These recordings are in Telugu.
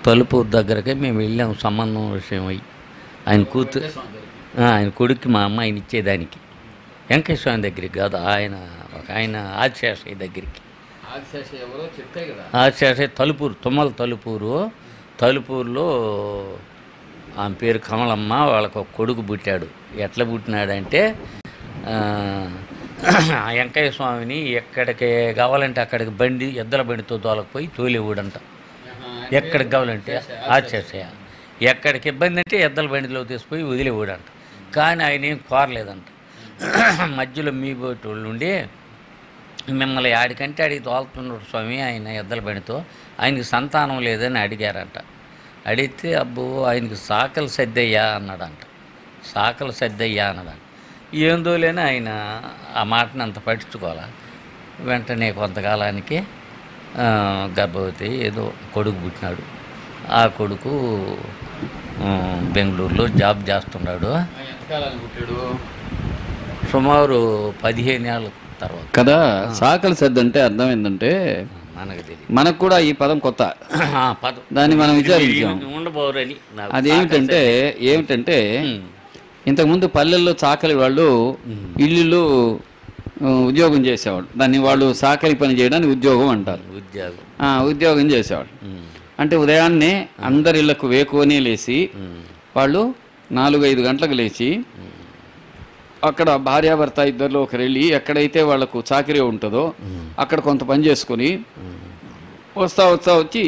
తలుపు దగ్గరకే మేము వెళ్ళాం సంబంధం విషయం అయ్యి ఆయన కూతురు ఆ, ఆయన కొడుక్కి మా అమ్మాయిని ఇచ్చేదానికి వెంకటేశ్వర స్వామి దగ్గరికి కాదు ఆయన ఒక ఆయన ఆదిశేషయ్య దగ్గరికి ఎవరో చెప్తే కదా ఆదిశేషయ్య తలుపూరు తుమ్మల తలుపూరు తలుపూరులో ఆమె పేరు కమలమ్మ వాళ్ళకు ఒక కొడుకు పుట్టాడు ఎట్లా పుట్టినాడంటే ఆ, ఆ వెంకయ్య స్వామిని ఎక్కడికి కావాలంటే అక్కడికి బండి ఎద్దల బండితో తోలకపోయి తోలేవుడంట ఎక్కడికి కావాలంటే ఆచేసయ ఎక్కడికి ఇబ్బంది అంటే ఎద్దల బండిలో తీసుకుపోయి వదిలేవాడంట కానీ ఆయన ఏం కోరలేదంట మధ్యలో మీ బోటి వాళ్ళు ఉండి మిమ్మల్ని ఆడికంటే అడిగి తోలుతున్నాడు స్వామి ఆయన ఎద్దల బండితో ఆయనకి సంతానం లేదని అడిగారంట అడిగితే అబ్బో ఆయనకి సాకలు సద్దయ్యా అన్నాడంట సాకలు సద్దయ్యా అన్నాడంట ఏందో లేని ఆయన ఆ మాటను అంత పట్టించుకోవాలా వెంటనే కొంతకాలానికి ఆ, గర్భవతి ఏదో కొడుకు పుట్టినాడు ఆ కొడుకు ఆ, బెంగళూరులో జాబ్ చేస్తున్నాడు ఎంతకాలానికి పుట్టాడు సుమారు పదిహేను ఏళ్ళ తర్వాత కదా సాకలి సర్ది అంటే అర్థం ఏంటంటే మనకు తెలియదు మనకు కూడా ఈ పదం కొత్త ఆ, పదం దాన్ని మనం విచారించాం ఉండబోరని నాకు అదేమిటంటే ఏమిటంటే ఉమ్, ఇంతకుముందు పల్లెల్లో చాకలి వాళ్ళు ఇల్లు ఉద్యోగం చేసేవాళ్ళు దాన్ని వాళ్ళు సాకలి పని చేయడానికి ఉద్యోగం అంటారు ఉద్యోగం ఆ, ఉద్యోగం చేసేవాళ్ళు ఉమ్, అంటే ఉదయాన్నే అందరి ఇళ్లకు వేకువనే లేచి ఉమ్, వాళ్ళు నాలుగు ఐదు గంటలకు లేచి అక్కడ భార్యాభర్త ఇద్దరిలో ఒకరు వెళ్ళి ఎక్కడైతే వాళ్ళకు చాకరీ ఉంటుందో అక్కడ కొంత పని చేసుకొని వస్తా వస్తా వచ్చి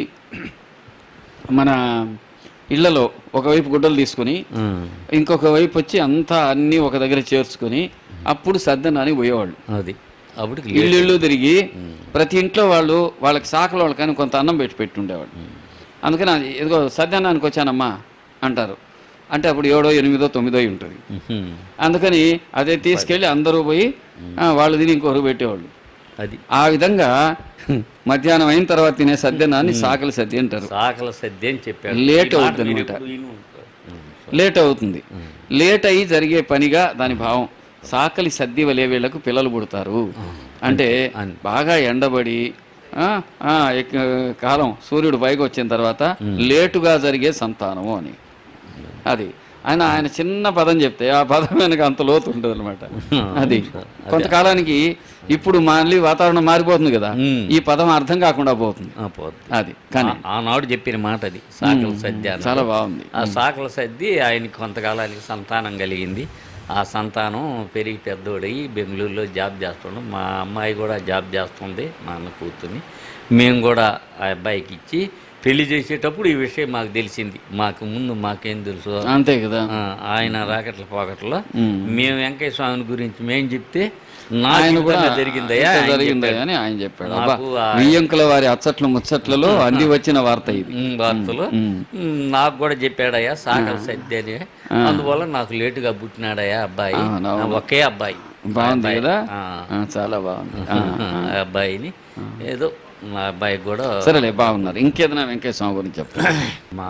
మన ఇళ్లలో ఒకవైపు గుడ్డలు తీసుకొని ఉమ్, ఇంకొక వైపు వచ్చి అంతా అన్నీ ఒక దగ్గర చేర్చుకొని అప్పుడు సర్దనానికి పోయేవాళ్ళు అది అప్పటికి ఇల్లు ఇల్లు తిరిగి ప్రతి ఇంట్లో వాళ్ళు వాళ్ళకి సాకలు వాళ్ళకని కొంత అన్నం పెట్టి పెట్టి ఉండేవాళ్ళు అందుకని అది ఇదిగో సర్దనానికి వచ్చానమ్మా అంటారు అంటే అప్పుడు ఏడో ఎనిమిదో తొమ్మిదో అయి ఉంటుంది ఉహుం, అందుకని అదే తీసుకెళ్ళి అందరూ పోయి ఆ, వాళ్ళు తిని ఇంకొకరు పెట్టేవాళ్ళు అది ఆ విధంగా మధ్యాహ్నం అయిన తర్వాత తినే సద్యనాన్ని సాకలి సద్య అంటారు సాకల సద్ది అని చెప్పాడు లేట్ ఈ మాట అవుతుంది మీరు అన్నమాట. ఎప్పుడు విని ఉంటారు. ఉమ్, లేట్ అవుతుంది లేట్ అయ్యి జరిగే పనిగా దాని భావం సాకలి సద్ది వలే వీళ్ళకు పిల్లలు పుడతారు అంటే అన్- బాగా ఎండబడి ఆ, ఆ, ఎక్- కాలం సూర్యుడు పైకి వచ్చిన తర్వాత లేటుగా జరిగే సంతానము అని అది ఆయన ఆయన చిన్న పదం చెప్తే ఆ పదం వెనక అంత లోతు ఉంటుంది అనమాట అది కొంతకాలానికి ఇప్పుడు మళ్ళీ వాతావరణం మారిపోతుంది కదా ఉమ్. ఈ పదం అర్థం కాకుండా పోతుంది ఆ, పోద్ది. అది కానీ ఆ- ఆనాడు చెప్పిన మాట అది సాకల సద్ది అన్నది. చాలా బాగుంది ఆ సాకల సర్ది ఆయనకి కొంతకాలానికి సంతానం కలిగింది ఆ సంతానం పెరిగి పెద్దోడయి బెంగళూరులో జాబ్ చేస్తుండు మా అమ్మాయి కూడా జాబ్ చేస్తుంది మా అన్న కూతుర్ని మేము కూడా ఆ అబ్బాయికి ఇచ్చి పెళ్లి చేసేటప్పుడు ఈ విషయం మాకు తెలిసింది మాకు ముందు మాకేం తెలుసు అంతే కదా ఆ, ఆయన రాకెట్ల పోకట్లో ఉమ్. మేము వెంకయ్య స్వామిని గురించి మేము చెప్తే నా ఆయన కూడా జీవితంలో జరిగిందయ్యా ఇంత ఆయన జరిగిందా చెప్పాడు. అని ఆయన చెప్పాడు నాకు అబ్బా ఆ- వియ్యంకుల వారి అచ్చట్లు ముచ్చట్లలో అంది వచ్చిన వార్త ఇది ఉమ్, వార్తలు ఉమ్. ఉమ్, నాకు కూడా చెప్పాడయ్యా సాకల సత్య అని అందువల్ల నాకు లేటుగా పుట్టినాడయ్యా అబ్బాయి అవునవును. ఆ, ఒకే అబ్బాయి బాగుంది అబ్బాయి. కదా ఆ, ఆ, చాలా బాగుంది ఆ, ఆ అబ్బాయిని ఏదో మా అబ్బాయికి కూడా సరేలే బాగున్నారు ఇంకేదైనా వెంకయ్య స్వామి గురించి చెప్తా మా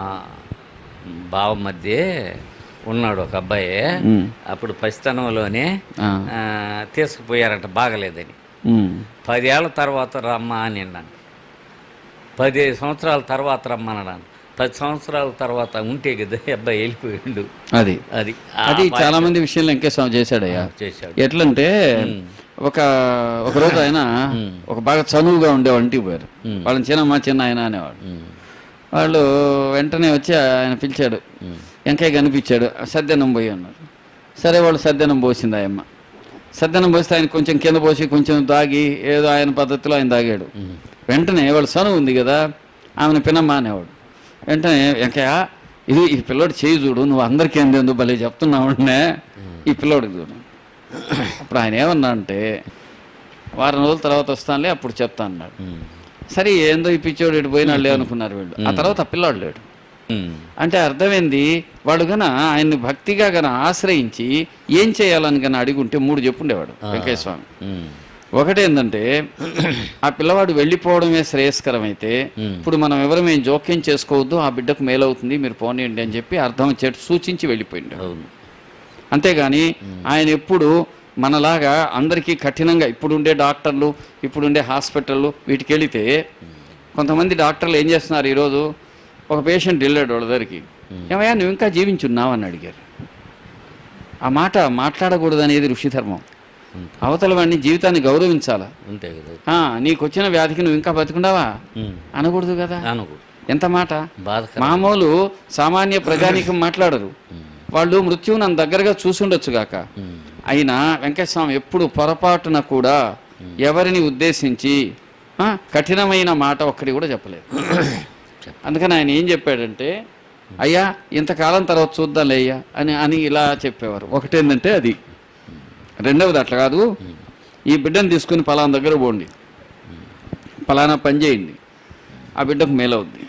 బావ మధ్య ఉన్నాడు ఒక అబ్బాయి ఉమ్, అప్పుడు పసితనంలోనే ఆ, ఆ, తీసుకుపోయారంట బాగలేదని ఉమ్, పదేళ్ల తర్వాత రమ్మా అని అన్నాను పది సంవత్సరాల తర్వాత రమ్మన్నాడు పది సంవత్సరాల తర్వాత ఉంటే కదా ఈ అబ్బాయి వెళ్ళిపోయిండు అది అది ఆ అది అబ్బాయి చాలా మంది విషయంలో వెంకయ్య స్వామి చేశాడయ్యా చేశాడు ఎట్లంటే ఒక ఒక రోజు ఆయన ఒక బాగా చనువుగా ఉండే ఇంటికి పోయారు ఉమ్. వాళ్ళని చిన్నమ్మ చిన్న ఆయన అనేవాడు ఉమ్, వాళ్ళు వెంటనే వచ్చి ఆయన పిలిచాడు ఉమ్, వెంకయ్య కనిపించాడు సద్దనం పోయి అన్నారు సరే వాళ్ళు సద్దనం పోసింది ఆయమ్మ సద్దనం పోస్తే ఆయన కొంచెం కింద పోసి కొంచెం దాగి ఏదో ఆయన పద్ధతిలో ఆయన దాగాడు ఉమ్, వెంటనే వాడు సను ఉంది కదా ఆమెను పిన్నమ్మ అనేవాడు వెంటనే వెంకయ్య ఇది ఈ పిల్లోడు చేయి చూడు నువ్వు అందరికీ ఏంది భలే చెప్తున్నావు అంటే ఈ పిల్లోడికి చూడు అప్పుడు ఆయన ఏమన్నా అంటే వారం రోజుల తర్వాత వస్తానులే అప్పుడు చెప్తా అన్నాడు ఉమ్, సరే ఏందో ఈ పిచ్చోడు ఇటు పోయినాడు అనుకున్నారు వీళ్ళు ఆ తర్వాత ఆ పిల్లాడు లేడు ఉమ్, అంటే అర్థమైంది వాడు గన ఆయన్ని భక్తిగా గన ఆశ్రయించి ఏం చేయాలని గన అడిగుంటే మూడు చెప్పుండేవాడు వెంకయ్య స్వామి ఉమ్, ఒకటేందంటే ఆ పిల్లవాడు వెళ్ళిపోవడమే శ్రేయస్కరమైతే ఉమ్. ఇప్పుడు మనం ఎవరు మేము జోక్యం చేసుకోవద్దు ఆ బిడ్డకు మేలవుతుంది మీరు పోనీయండి అని చెప్పి అర్థం వచ్చేట్టు సూచించి వెళ్ళిపోయిండు అవును అంతేగాని ఆయన ఎప్పుడు మనలాగా అందరికీ కఠినంగా ఇప్పుడుండే డాక్టర్లు ఇప్పుడుండే హాస్పిటళ్ళు వీటికి వెళితే కొంతమంది డాక్టర్లు ఏం చేస్తున్నారు ఈరోజు ఒక పేషెంట్ వెళ్ళాడు వాళ్ళ దగ్గరికి ఏమయ్యా నువ్వు ఇంకా జీవించున్నావు అని అడిగారు ఆ మాట మాట్లాడకూడదు అనేది ఋషి ధర్మం అంతే. అవతల వాడిని జీవితాన్ని గౌరవించాలా అంతే కదా ఆ, నీకు వచ్చిన వ్యాధికి నువ్వు ఇంకా బతుకుండావా ఉమ్. అనకూడదు కదా అనుకో ఎంత మాట బాధకరం మామూలు సామాన్య ప్రజానికం మాట్లాడరు వాళ్ళు మృత్యువు నన్ను దగ్గరగా చూసుండొచ్చు గాక ఉమ్. అయినా వెంకటస్వామి ఎప్పుడు పొరపాటున కూడా ఎవరిని ఉద్దేశించి ఆ, కఠినమైన మాట ఒక్కటి కూడా చెప్పలేదు అందుకని ఆయన ఏం చెప్పాడంటే అయ్యా ఇంతకాలం తర్వాత చూద్దాంలే అయ్యా అని అని ఇలా చెప్పేవారు ఒకటేంటంటే అది రెండవది అట్లా కాదు ఈ బిడ్డను తీసుకుని పలానా దగ్గర పోండి పలానా పని చేయండి ఆ బిడ్డకు మేలవుద్ది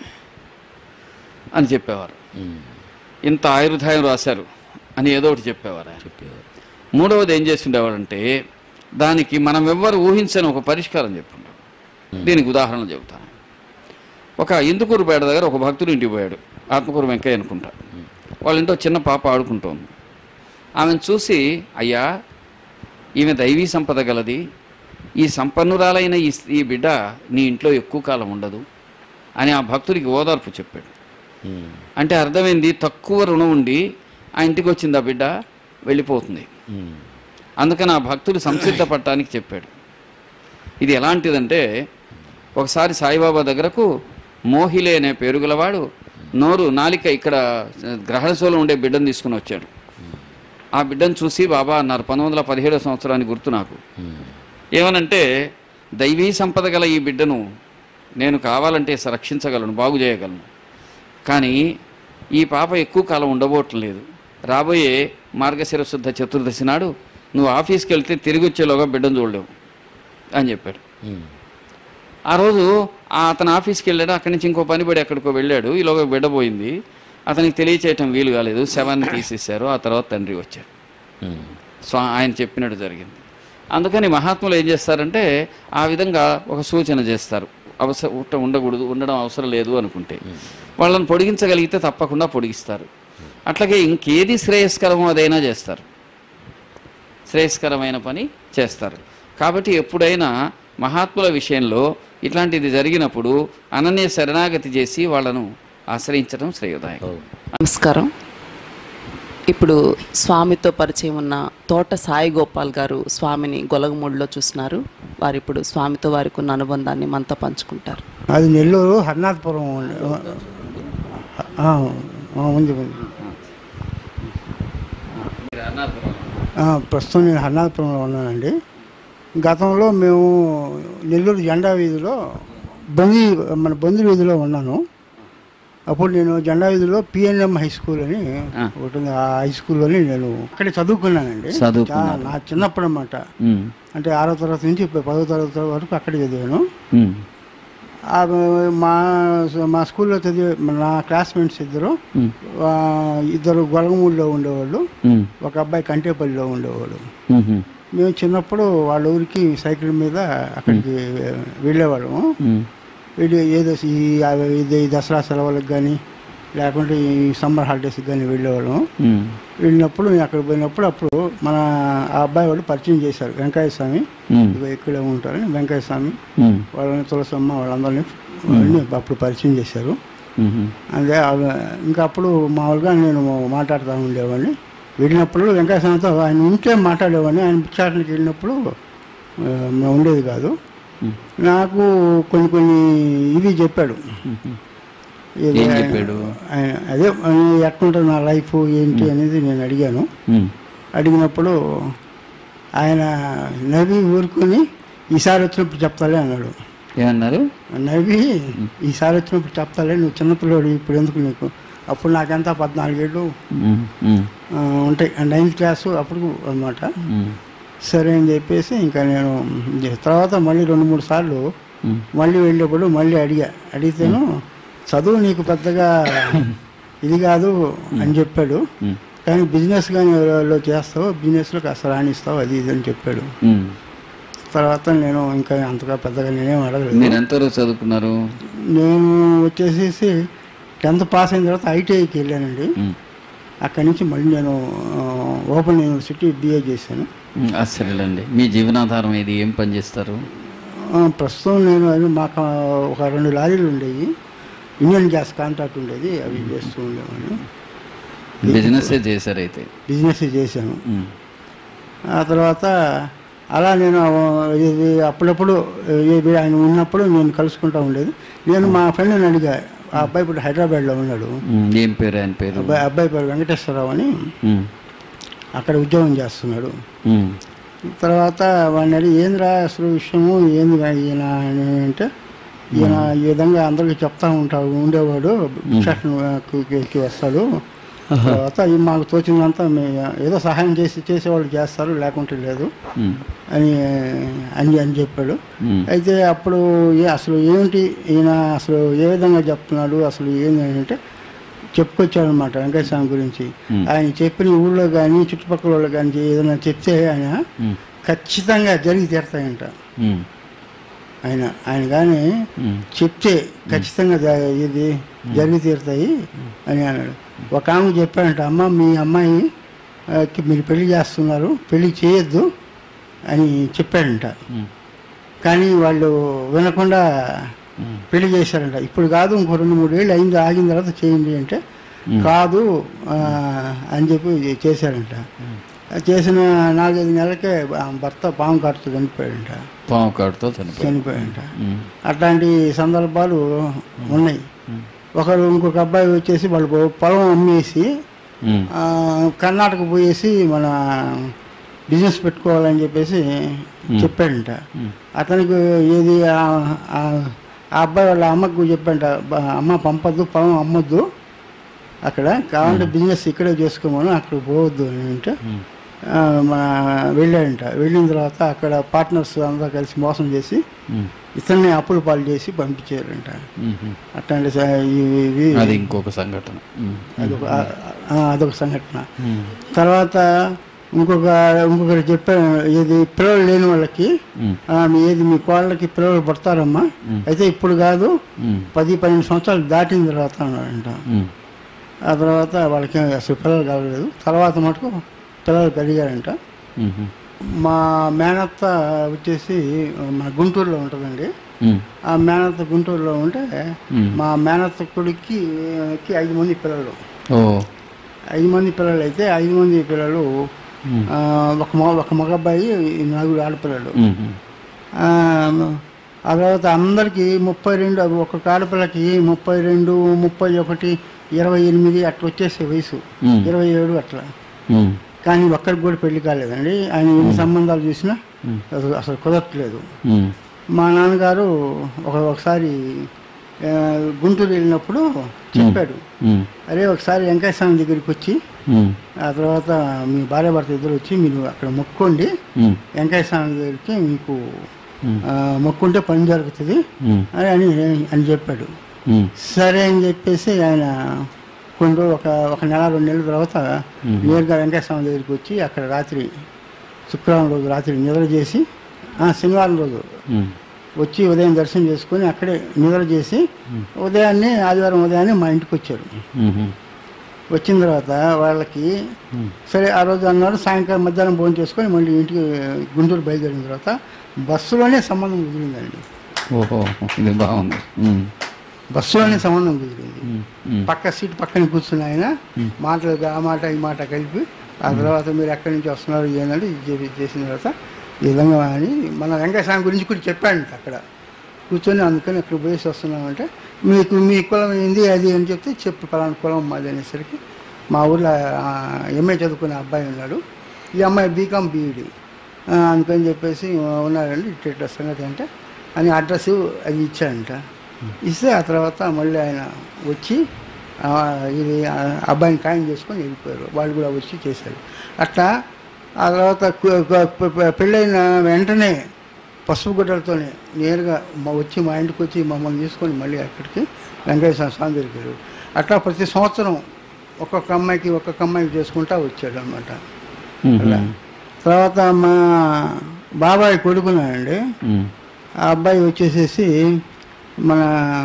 అని చెప్పేవారు ఉమ్. ఇంత ఆయుర్దాయం రాశారు అని ఏదో ఒకటి చెప్పేవారు ఆయన చెప్పేవారు మూడవది ఏం చేస్తుండేవాడంటే దానికి మనం ఎవ్వరు ఊహించని ఒక పరిష్కారం చెప్పుంటాం దీనికి ఉదాహరణ చెబుతాను ఒక ఇందుకూరుపేట దగ్గర ఒక భక్తుడు ఇంటికి పోయాడు ఆత్మకూరు వెంకయ్య అనుకుంటా వాళ్ళ ఇంట్లో చిన్న పాప ఆడుకుంటోంది ఆమెను చూసి అయ్యా ఈమె దైవీ సంపద గలది ఈ సంపన్నురాలైన ఈ ఈ బిడ్డ నీ ఇంట్లో ఎక్కువ కాలం ఉండదు అని ఆ భక్తుడికి ఓదార్పు చెప్పాడు ఉమ్. అంటే అర్థమైంది తక్కువ రుణం ఉండి ఆ ఇంటికి వచ్చింది ఆ బిడ్డ వెళ్ళిపోతుంది ఉమ్. అందుకని ఆ భక్తుడు సంసిద్ధపడటానికి చెప్పాడు ఇది ఎలాంటిదంటే ఒకసారి సాయిబాబా దగ్గరకు మోహిలే అనే పేరు గలవాడు నోరు నాలిక ఇక్కడ గ్రహణశూలం ఉండే బిడ్డను తీసుకుని వచ్చాడు ఆ బిడ్డను చూసి బాబా అన్నారు పంతొమ్మిది వందల పదిహేడవ సంవత్సరానికి గుర్తు నాకు ఉమ్. ఏమనంటే దైవీ సంపద గల ఈ బిడ్డను నేను కావాలంటే స- రక్షించగలను బాగు చేయగలను కానీ ఈ పాప ఎక్కువ కాలం ఉండబోట్లేదు రాబోయే మార్గశిర శుద్ధ చతుర్దశి నాడు నువ్వు ఆఫీస్కి వెళ్తే తిరిగి వచ్చేలోగా బిడ్డను చూడలేవు అని చెప్పాడు ఉమ్. ఆ రోజు ఆ అతను ఆఫీస్కి వెళ్ళాడు అక్కడి నుంచి ఇంకో పని పడి ఎక్కడికో వెళ్ళాడు ఈలోగా బిడ్డ పోయింది అతనికి తెలియచేయటం వీలు కాలేదు శవాన్ని తీసేశారు ఆ తర్వాత తండ్రి వచ్చాడు ఉమ్. స్వా ఆయన చెప్పినట్టు జరిగింది అందుకని మహాత్ములు ఏం చేస్తారంటే ఆ విధంగా ఒక సూచన చేస్తారు అవసరం ఉంట ఉండకూడదు ఉండడం అవసరం లేదు అనుకుంటే వాళ్ళని పొడిగించగలిగితే తప్పకుండా పొడిగిస్తారు అట్లాగే ఇంకేది శ్రేయస్కరమో అదైనా చేస్తారు శ్రేయస్కరమైన పని చేస్తారు కాబట్టి ఎప్పుడైనా మహాత్ముల విషయంలో ఇట్లాంటిది జరిగినప్పుడు అనన్య శరణాగతి చేసి వాళ్ళను ఆశ్రయించడం శ్రేయోదాయం ఓ. నమస్కారం ఇప్పుడు స్వామితో పరిచయం ఉన్న తోట సాయి గోపాల్ గారు స్వామిని గొలగమూడిలో చూస్తున్నారు వారు ఇప్పుడు స్వామితో వారికి ఉన్న అనుబంధాన్ని మనతో పంచుకుంటారు అది నెల్లూరు హర్నాథపురం ఉంది. ఆ, ఆ, ఉంది ఉంది ఆ, ప్రస్తుతం నేను హర్నాథపురంలో ఉన్నానండి గతంలో మేము నెల్లూరు జెండా వీధిలో బొంది మన బొంది వీధిలో ఉన్నాను అప్పుడు నేను జెండా వీధిలో పిఎన్ఎం హై స్కూల్ అని ఆ. ఒకటి ఉంది ఆ హై స్కూల్లోని నేను అక్కడే చదువుకున్నానండి చదువుకున్నారు. చా- నా చిన్నప్పుడు అన్నమాట అంటే ఆరో తరగతి నుంచి పదో తరగతి వరకు అక్కడే చదివాను ఆ, మా మా స్కూల్లో చదివే నా క్లాస్మేట్స్ ఇద్దరు ఆ, ఇద్దరు గొలగమూడిలో ఉండేవాళ్ళు ఒక అబ్బాయి కంటేపల్లిలో ఉండేవాడు మేము చిన్నప్పుడు వాళ్ళ ఊరికి సైకిల్ మీద అక్కడికి వెళ్ళేవాళ్ళము వెళ్ళి ఏదో ఈ ఇది ఈ దసరా సెలవులకు కానీ లేకుంటే ఈ సమ్మర్ హాలిడేస్కి కానీ వెళ్ళేవాళ్ళము వెళ్ళినప్పుడు నేను అక్కడ పోయినప్పుడు అప్పుడు మన ఆ అబ్బాయి వాళ్ళు పరిచయం చేశారు వెంకయ్య స్వామి ఇదిగో ఇక్కడే ఉంటారని వెంకయ్య స్వామి వాళ్ళని తులసమ్మ వాళ్ళందరినీ వాళ్ళని అప్పుడు పరిచయం చేశారు అదే ఆ- ఇంకా అప్పుడు మామూలుగా నేను మాట్లాడుతూ ఉండేవాడిని వెళ్ళినప్పుడు వెంకటేశ్వరంతో ఆయన ఉంటే మాట్లాడేవాడిని ఆయన విచారణకి వెళ్ళినప్పుడు ఆ, ఉండేది కాదు నాకు కొన్ని కొన్ని ఇవి చెప్పాడు ఇది ఏం ఆయన- చెప్పాడు? ఆయన అదే ఆయన ఎట్లుంటుంది నా లైఫ్ ఏంటి అనేది నేను అడిగాను అడిగినప్పుడు ఆయన నవ్వి ఊరుకొని ఈసారి వచ్చినప్పుడు చెప్తాలే అన్నాడు ఏమన్నారు నవ్వి ఈసారి వచ్చినప్పుడు చెప్తాలే నువ్వు చిన్నపిల్లడు ఇప్పుడు ఎందుకు నీకు అప్పుడు నాకెంత పద్నాలుగేళ్ళు ఆ, ఉంటాయి నైన్త్ క్లాసు అప్పుడు అనమాట సరే అని చెప్పేసి ఇంకా నేను తర్వాత మళ్ళీ రెండు మూడు సార్లు మళ్ళీ వెళ్ళేప్పుడు మళ్ళీ అడిగా అడిగితేను చదువు నీకు పెద్దగా ఇది కాదు అని చెప్పాడు కానీ బిజినెస్ కానీ లో చేస్తావు బిజినెస్లో కాస్త రాణిస్తావు అది ఇది అని చెప్పాడు తర్వాత నేను ఇంకా అంతగా పెద్దగా నేనేం అడగలేదు మీరు ఎంతవరకు చదువుకున్నారు నేను వచ్చేసేసి టెన్త్ పాస్ అయిన తర్వాత ఐటీఐకి వెళ్ళానండి అక్కడి నుంచి మళ్ళీ నేను ఆ, ఓపెన్ యూనివర్సిటీ బిఏ చేశాను అసలేండి మీ జీవనాధారం ఇది ఏం పని చేస్తారు ఆ, ప్రస్తుతం నేను అది మాకు ఒక రెండు లారీలు ఉండేవి ఇండియన్ గ్యాస్ కాంట్రాక్ట్ ఉండేది అవి చేస్తూ ఉండేవాడిని బిజినెస్ చేశారు అయితే బిజినెస్ చేశాను ఉమ్. ఆ తర్వాత అలా నేను ఇది అప్పుడప్పుడు ఇది ఆయన ఉన్నప్పుడు నేను కలుసుకుంటూ ఉండేది నేను మా ఫ్రెండ్ని అడిగా ఆ అబ్బాయి ఇప్పుడు హైదరాబాద్లో ఉన్నాడు ఉమ్. ఏం పేరు ఆయన పేరు అబ్బాయి అబ్బాయి పేరు వెంకటేశ్వరరావు అని ఉమ్. అక్కడ ఉద్యోగం చేస్తున్నాడు ఉమ్. తర్వాత వాడిని అడిగి ఏందిరా అసలు విషయము ఏంది రా ఈయన అని అంటే ఈయన ఈ విధంగా అందరికీ చెప్తా ఉంటాడు ఉండేవాడు భిక్షాటనకి వస్తాడు తర్వాత ఈ మాకు తోచిందంతా మే ఏదో సహాయం చేసి చేసేవాళ్ళు చేస్తారు లేకుంటే లేదు ఉమ్. అని అని అని చెప్పాడు ఉమ్. అయితే అప్పుడు ఏ అసలు ఏమిటి ఈయన అసలు ఏ విధంగా చెప్తున్నాడు అసలు ఏంది అంటే చెప్పుకొచ్చాడనమాట వెంకటేశ్వర స్వామి గురించి Hmm. ఆయన చెప్పిన ఊళ్ళో కానీ చుట్టుపక్కల వాళ్ళు కానీ ఏదైనా చెప్తే ఆయన ఉమ్. ఖచ్చితంగా జరిగి తీరుతాయంట ఉమ్. ఆయన ఆయన కానీ ఉమ్. చెప్తే ఖచ్చితంగా జ- ఇది జరిగి తీరుతాయి అని అన్నాడు ఒక ఆమె చెప్పాడంట అమ్మ మీ అమ్మాయి ఆ, కి మీరు పెళ్లి చేస్తున్నారు పెళ్లి చేయొద్దు అని చెప్పాడంట ఉమ్. కానీ వాళ్ళు వినకుండా ఉమ్. పెళ్లి చేశారంట ఇప్పుడు కాదు ఇంకో రెండు మూడు ఏళ్ళు అయింది ఆగిన తర్వాత చేయండి అంటే కాదు ఆ, అని చెప్పి చేశారంట చేసిన నాలుగైదు నెలలకే ఆ భర్త పాము కాటుతో చనిపోయాడంట పాము కాడుతో చనిపోయి చనిపోయాడంట అట్లాంటి సందర్భాలు ఉన్నాయి ఉమ్. ఒకరు ఇంకొక అబ్బాయి వచ్చేసి వాళ్ళు పొ- పొలం అమ్మేసి ఉమ్. ఆ, కర్ణాటక పోయేసి మన బిజినెస్ పెట్టుకోవాలని చెప్పేసి చెప్పాడంట ఉమ్. అతనికి ఏది ఆ- ఆ ఆ అబ్బాయి వాళ్ళ అమ్మకు చెప్పాడంట "బా- అమ్మ పంపద్దు పొలం అమ్మొద్దు అక్కడ కావాలంటే బిజినెస్ ఇక్కడే చేసుకోమను అక్కడ పోవద్దు అని అంటే ఉమ్. ఆ, మా వెళ్ళాడంట వెళ్ళిన తర్వాత అక్కడ పార్ట్నర్స్ అందరూ కలిసి మోసం చేసి ఉమ్. ఇతన్ని అప్పుల పాలు చేసి పంపించారంట ఉమ్. అట్లాంటి స- ఇవి ఇవి అది ఇంకొక సంఘటన ఉమ్. అదొక ఆ- ఆ, అదొక సంఘటన ఉమ్. తర్వాత ఇంకొక ఇంకొకరు చెప్పారు ఇది పిల్లలు లేని వాళ్ళకి ఉమ్. ఆ, మీ ఏది మీ కోళ్ళకి పిల్లలు పడతారమ్మా అయితే ఇప్పుడు కాదు ఉమ్. పది పన్నెండు సంవత్సరాలు దాటిన తర్వాత అన్నాడంట ఉమ్. ఆ తర్వాత వాళ్ళకి అసలు పిల్లలు కలగలేదు తర్వాత మటుకు పిల్లలు కలిగారంట ఉమ్. మా మేనత్త వచ్చేసి మన గుంటూరులో ఉంటుందండి ఉమ్. ఆ మేనత్త గుంటూరులో ఉంటే ఉమ్. మా మేనత్త కొడుక్కి కి ఐదు మంది పిల్లలు ఓ ఐదు మంది పిల్లలు అయితే ఐదు మంది పిల్లలు ఉమ్. ఆ, ఒక మగ ఒక మగబ్బాయి నలుగురు ఆడపిల్లలు ఉమ్. ఆ, ఆ తర్వాత అందరికీ ముప్పై రెండు ఒక్కొక్క ఆడపిల్లకి ముప్పై రెండు ముప్పై ఒకటి ఇరవై ఎనిమిది అట్లా వచ్చేసే వయసు ఉమ్. ఇరవై ఏడు అట్లా ఉమ్. కానీ ఒక్కరికి కూడా పెళ్లి కాలేదండి ఆయన ఎన్ని సంబంధాలు చూసినా ఉమ్. అసలు అసలు కుదరట్లేదు ఉమ్. మా నాన్నగారు ఒక ఒకసారి ఆ, గుంటూరు వెళ్ళినప్పుడు చెప్పాడు ఉమ్. అరే ఒకసారి వెంకటేశ్వర స్వామి దగ్గరికి వచ్చి ఉమ్. ఆ తర్వాత మీ భార్య భర్త ఇద్దరు వచ్చి మీరు అక్కడ మొక్కోండి ఉమ్. వెంకటేశ్వర స్వామి దగ్గరికి మీకు ఉమ్. ఆ, మొక్కుంటే పని జరుగుతుంది ఉమ్. అని అని అని చెప్పాడు ఉమ్. సరే అని చెప్పేసి ఆయన కొన్ని రోజులు ఒక ఒక నెల రెండు నెలల తర్వాత నేరుగా వెంకటేశ్వర స్వామి దగ్గరికి వచ్చి అక్కడ రాత్రి శుక్రవారం రోజు రాత్రి నిద్ర చేసి ఆ, శనివారం రోజు ఉమ్. వచ్చి ఉదయం దర్శనం చేసుకొని అక్కడే నిద్ర చేసి ఉదయాన్నే ఆదివారం ఉదయాన్నే మా ఇంటికి వచ్చారు ఉమ్. వచ్చిన తర్వాత వాళ్ళకి సరే ఆ రోజు అన్నారు సాయంకాలం మధ్యాహ్నం భోజనం చేసుకొని మళ్ళీ ఇంటికి గుంటూరు బయలుదేరిన తర్వాత బస్సులోనే సంబంధం కుదిరిందండి ఓహో ఇది బాగుంది ఉమ్. బస్సులోనే సంబంధం కుదిరింది ఉమ్. ఉమ్. పక్క సీట్ పక్కన కూర్చుని ఆయన మాటలు ఆ మాట ఈ మాట కలిపి ఆ తర్వాత మీరు ఎక్కడి నుంచి వస్తున్నారు ఏంటంటే ఇది చేసి చేసిన తర్వాత ఈ విధంగా అని మన వెంకటస్వామి గురించి కూడా చెప్పాడు అక్కడ కూర్చొని అందుకని అక్కడ పోయేసి వస్తున్నామంటే మీకు మీ కులం ఏంది అది అని చెప్తే చెప్పు పలానా కులం మాది అనేసరికి మా ఊర్లో ఎంఏ చదువుకునే అబ్బాయి ఉన్నాడు ఈ అమ్మాయి బీకామ్ బీఈడి అందుకని చెప్పేసి ఉన్నాడండి ఇట్ట ఇట్లా సంగతి అంటే అని అడ్రస్ అది ఇచ్చాడంట ఇస్తే ఆ తర్వాత మళ్ళీ ఆయన వచ్చి ఆ, ఇది ఆ అబ్బాయిని ఖాయం చేసుకొని వెళ్ళిపోయారు వాళ్ళు కూడా వచ్చి చేశారు అట్లా ఆ తర్వాత కు- కు- పె- పె- పెళ్ళైన వెంటనే పసుపు గుడ్డలతోనే నేరుగా మా వచ్చి మా ఇంటికి వచ్చి మమ్మల్ని తీసుకొని మళ్ళీ అక్కడికి వెంకటేశ్వర స్వామి దగ్గరికి వెళ్ళాడు అట్లా ప్రతి సంవత్సరం ఒక్కొక్క అమ్మాయికి ఒక్కొక్క అమ్మాయికి చేసుకుంటా వచ్చాడు అనమాట అలా తర్వాత మా బాబాయ్ కొడుకున్నాడండి ఉమ్. ఆ అబ్బాయి వచ్చేసేసి మన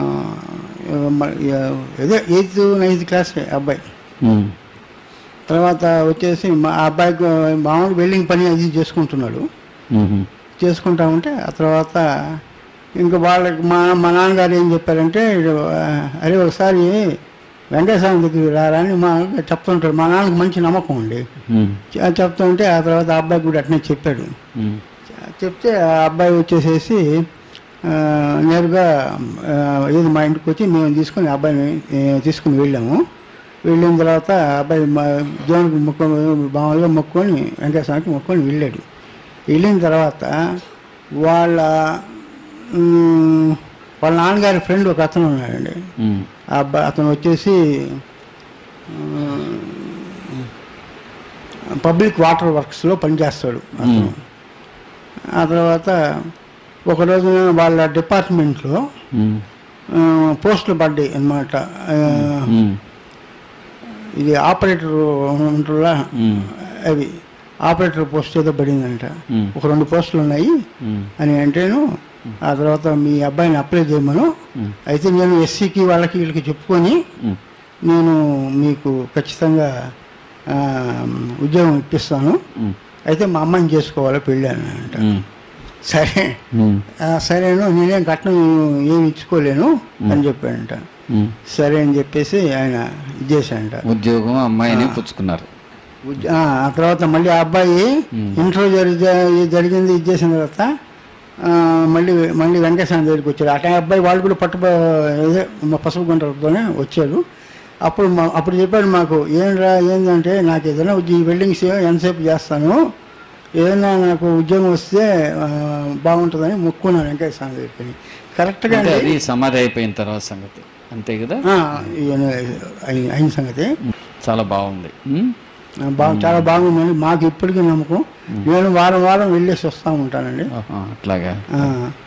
మన- అదే ఎయిత్ నైన్త్ క్లాస్ అబ్బాయి ఉమ్. తర్వాత వచ్చేసి మా ఆ అబ్బాయికి మామూలు వెల్డింగ్ పని అది చేసుకుంటున్నాడు ఉమ్. చేసుకుంటా ఉంటే ఆ తర్వాత ఇంకా వాళ్ళకి మా మా నాన్నగారు ఏం చెప్పారంటే ఆ, అరే ఒకసారి వెంకటేశ్వరం దగ్గరికి రారా అని మా చెప్తుంటాడు మా నాన్నకి మంచి నమ్మకం అండి ఉమ్, చె- చెప్తుంటే ఆ తర్వాత ఆ అబ్బాయికి కూడా అట్నే చెప్పాడు ఉమ్, చెప్తే ఆ అబ్బాయి వచ్చేసేసి ఆ, నేరుగా ఆ, ఏది మా ఇంటికి వచ్చి మేము తీసుకొని ఆ అబ్బాయిని ఏ, తీసుకుని వెళ్ళాము వెళ్ళిన తర్వాత ఆ అబ్బాయి మా దేవునికి మొక్క మామూలుగా మొక్కుకొని వెంకటేశ్వరానికి మొక్కుకొని వెళ్ళాడు వెళ్ళిన తర్వాత వాళ్ళ ఉమ్, వాళ్ళ నాన్నగారి ఫ్రెండ్ ఒక అతను ఉన్నాడండి ఉమ్, ఆ అబ్బాయి అతను వచ్చేసి పబ్లిక్ వాటర్ వర్క్స్లో పనిచేస్తాడు అతను ఆ తర్వాత ఒక రోజున వాళ్ళ డిపార్ట్మెంట్లో ఉమ్, ఆ, పోస్టులు పడ్డాయి అన్నమాట ఆ, ఉమ్, ఇది ఆపరేటర్ ఉంటుందా ఉమ్, అవి ఆపరేటర్ పోస్ట్ ఏదో పడిందంట ఉమ్, ఒక రెండు పోస్టులు ఉన్నాయి ఉమ్, అని అంటేను ఆ తర్వాత మీ అబ్బాయిని అప్లై చేయమను ఉమ్, అయితే నేను ఎస్సీకి వాళ్ళకి వీళ్ళకి చెప్పుకొని ఉమ్, నేను మీకు ఖచ్చితంగా ఆ, ఉద్యోగం ఇప్పిస్తాను ఉమ్, అయితే మా అమ్మాయిని చేసుకోవాలి పెళ్ళి అని అంట ఉమ్, సరే ఉమ్, ఆ, సరేను నేనేం కట్నం ఏమి ఇచ్చుకోలేను అని చెప్పాడంట ఉమ్. సరే అని చెప్పేసి ఆయన ఇచ్చేసాడంట ఉద్యోగం అమ్మాయిని పుచ్చుకున్నారు ఉద్య- ఆ ఆ తర్వాత మళ్ళీ ఆ అబ్బాయి ఇంటర్వ్యూ జరిగి జరిగింది ఇచ్చేసిన తర్వాత ఆ, మళ్ళీ మళ్ళీ వెంకటేశ్వర దగ్గరికి వచ్చాడు అటే అబ్బాయి వాళ్ళు కూడా పట్టు ఇదే మా పసుపు గుంటలతోనే వచ్చాడు అప్పుడు మా అప్పుడు చెప్పాడు మాకు ఏంట్రా ఏంటంటే నాకు ఏదైనా ఉద్య- ఈ వెల్డింగ్స్ ఎంతసేపు చేస్తాను ఏదైనా నాకు ఉద్యోగం వస్తే ఆ, బాగుంటుందని మొక్కున్నాను వెంకటేశ్వర దగ్గరికి కరెక్ట్గా అంటే అండి అది సమాధి అయిపోయిన తర్వాత సంగతి అంతే కదా ఆ, ఈయన అయిన- అయిన సంగతి చాలా బాగుంది ఉమ్, బాగా చాలా బాగుందండి మాకు ఇప్పటికీ నమ్మకం నేను వారం వారం వెళ్ళేసి వస్తూ ఉంటానండి ఆహా, అట్లాగా ఆ,